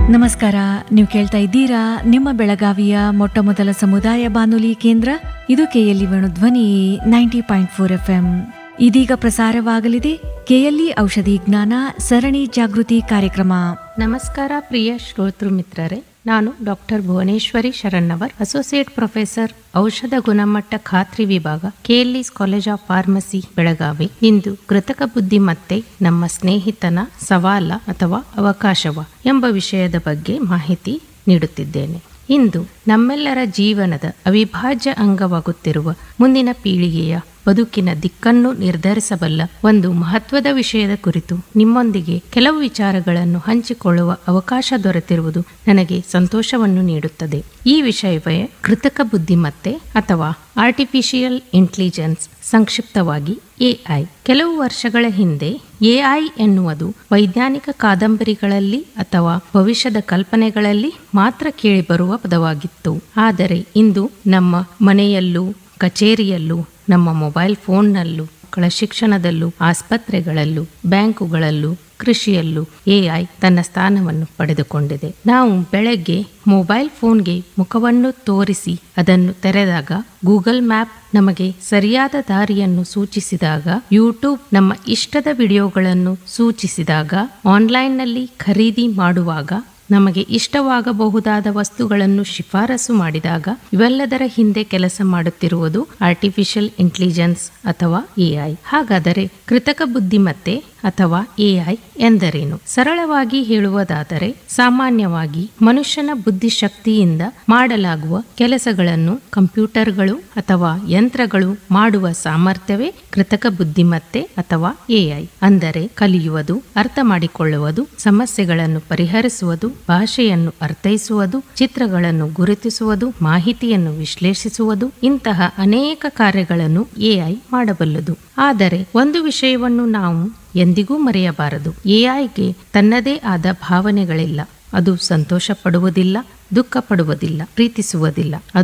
ನಮಸ್ಕಾರ ನೀವು ಕೇಳ್ತಾ ಇದ್ದೀರಾ ನಿಮ್ಮ ಬೆಳಗಾವಿಯ ಮೊಟ್ಟ ಮೊದಲ ಸಮುದಾಯ ಬಾನುಲಿ ಕೇಂದ್ರ ಇದು KLE Dhwani ninety point four F M ಇದೀಗ ಪ್ರಸಾರವಾಗಲಿದೆ ಕೆಎಲ್ಇ ಔಷಧಿ ಜ್ಞಾನ ಸರಣಿ ಜಾಗೃತಿ ಕಾರ್ಯಕ್ರಮ ನಮಸ್ಕಾರ ಪ್ರಿಯ ಶ್ರೋತೃ ಮಿತ್ರರೇ ನಾನು doctor Bhuvaneshwari Sharannavar associate professor ಔಷಧ ಗುಣಮಟ್ಟ ಖಾತ್ರಿ ವಿಭಾಗ KLES college of pharmacy Belagavi ಇಂದು ಕೃತಕ ಬುದ್ಧಿಮತ್ತೆ ನಮ್ಮ ಸ್ನೇಹಿತನ ಸವಾಲ ಅಥವಾ ಅವಕಾಶವ ಎಂಬ ವಿಷಯದ ಬಗ್ಗೆ ಮಾಹಿತಿ ನೀಡುತ್ತಿದ್ದೇನೆ ಇಂದು ನಮ್ಮೆಲ್ಲರ ಜೀವನದ ಅವಿಭಾಜ್ಯ ಅಂಗವಾಗುತ್ತಿರುವ ಮುಂದಿನ ಪೀಳಿಗೆಯ ಬದುಕಿನ ದಿಕ್ಕನ್ನು ನಿರ್ಧರಿಸಬಲ್ಲ ಒಂದು ಮಹತ್ವದ ವಿಷಯದ ಕುರಿತು ನಿಮ್ಮೊಂದಿಗೆ ಕೆಲವು ವಿಚಾರಗಳನ್ನು ಹಂಚಿಕೊಳ್ಳುವ ಅವಕಾಶ ದೊರೆತಿರುವುದು ನನಗೆ ಸಂತೋಷವನ್ನು ನೀಡುತ್ತದೆ ಈ ವಿಷಯವೇ ಕೃತಕ ಬುದ್ಧಿಮತ್ತೆ ಅಥವಾ ಆರ್ಟಿಫಿಷಿಯಲ್ ಇಂಟೆಲಿಜೆನ್ಸ್ ಸಂಕ್ಷಿಪ್ತವಾಗಿ ಎಐ ಕೆಲವು ವರ್ಷಗಳ ಹಿಂದೆ ಎಐ ಎನ್ನುವುದು ವೈಜ್ಞಾನಿಕ ಕಾದಂಬರಿಗಳಲ್ಲಿ ಅಥವಾ ಭವಿಷ್ಯದ ಕಲ್ಪನೆಗಳಲ್ಲಿ ಮಾತ್ರ ಕೇಳಿಬರುವ ಪದವಾಗಿತ್ತು ಆದರೆ ಇಂದು ನಮ್ಮ ಮನೆಯಲ್ಲೂ ಕಚೇರಿಯಲ್ಲೂ ನಮ್ಮ ಮೊಬೈಲ್ ಫೋನ್ನಲ್ಲೂ ಮಕ್ಕಳ ಶಿಕ್ಷಣದಲ್ಲೂ ಆಸ್ಪತ್ರೆಗಳಲ್ಲೂ ಬ್ಯಾಂಕುಗಳಲ್ಲೂ ಕೃಷಿಯಲ್ಲೂ ಎಐ ತನ್ನ ಸ್ಥಾನವನ್ನು ಪಡೆದುಕೊಂಡಿದೆ ನಾವು ಬೆಳಗ್ಗೆ ಮೊಬೈಲ್ ಫೋನ್ಗೆ ಮುಖವನ್ನು ತೋರಿಸಿ ಅದನ್ನು ತೆರೆದಾಗ ಗೂಗಲ್ ಮ್ಯಾಪ್ ನಮಗೆ ಸರಿಯಾದ ದಾರಿಯನ್ನು ಸೂಚಿಸಿದಾಗ ಯೂಟ್ಯೂಬ್ ನಮ್ಮ ಇಷ್ಟದ ವಿಡಿಯೋಗಳನ್ನು ಸೂಚಿಸಿದಾಗ ಆನ್ಲೈನ್ನಲ್ಲಿ ಖರೀದಿ ಮಾಡುವಾಗ ನಮಗೆ ಇಷ್ಟವಾಗಬಹುದಾದ ವಸ್ತುಗಳನ್ನು ಶಿಫಾರಸು ಮಾಡಿದಾಗ ಇವೆಲ್ಲದರ ಹಿಂದೆ ಕೆಲಸ ಮಾಡುತ್ತಿರುವುದು ಆರ್ಟಿಫಿಷಿಯಲ್ ಇಂಟೆಲಿಜೆನ್ಸ್ ಅಥವಾ ಎಐ ಹಾಗಾದರೆ ಕೃತಕ ಬುದ್ಧಿಮತ್ತೆ ಅಥವಾ ಎಐ ಎಂದರೇನು ಸರಳವಾಗಿ ಹೇಳುವುದಾದರೆ ಸಾಮಾನ್ಯವಾಗಿ ಮನುಷ್ಯನ ಬುದ್ಧಿಶಕ್ತಿಯಿಂದ ಮಾಡಲಾಗುವ ಕೆಲಸಗಳನ್ನು ಕಂಪ್ಯೂಟರ್ಗಳು ಅಥವಾ ಯಂತ್ರಗಳು ಮಾಡುವ ಸಾಮರ್ಥ್ಯವೇ ಕೃತಕ ಬುದ್ಧಿಮತ್ತೆ ಅಥವಾ ಎಐ ಅಂದರೆ ಕಲಿಯುವುದು ಅರ್ಥ ಮಾಡಿಕೊಳ್ಳುವುದು ಸಮಸ್ಯೆಗಳನ್ನು ಪರಿಹರಿಸುವುದು ಭಾಷೆಯನ್ನು ಅರ್ಥೈಸುವುದು ಚಿತ್ರಗಳನ್ನು ಗುರುತಿಸುವುದು ಮಾಹಿತಿಯನ್ನು ವಿಶ್ಲೇಷಿಸುವುದು ಇಂತಹ ಅನೇಕ ಕಾರ್ಯಗಳನ್ನು ಎಐ ಮಾಡಬಲ್ಲದು ಆದರೆ ಒಂದು ವಿಷಯವನ್ನು ನಾವು ಎಂದಿಗೂ ಮರೆಯಬಾರದು ಎಐಗೆ ತನ್ನದೇ ಆದ ಭಾವನೆಗಳಿಲ್ಲ ಅದು ಸಂತೋಷ ಪಡುವುದಿಲ್ಲ ದುಃಖ ಪಡುವುದಿಲ್ಲ ಪ್ರೀತಿಸುವುದಿಲ್ಲ ಅದು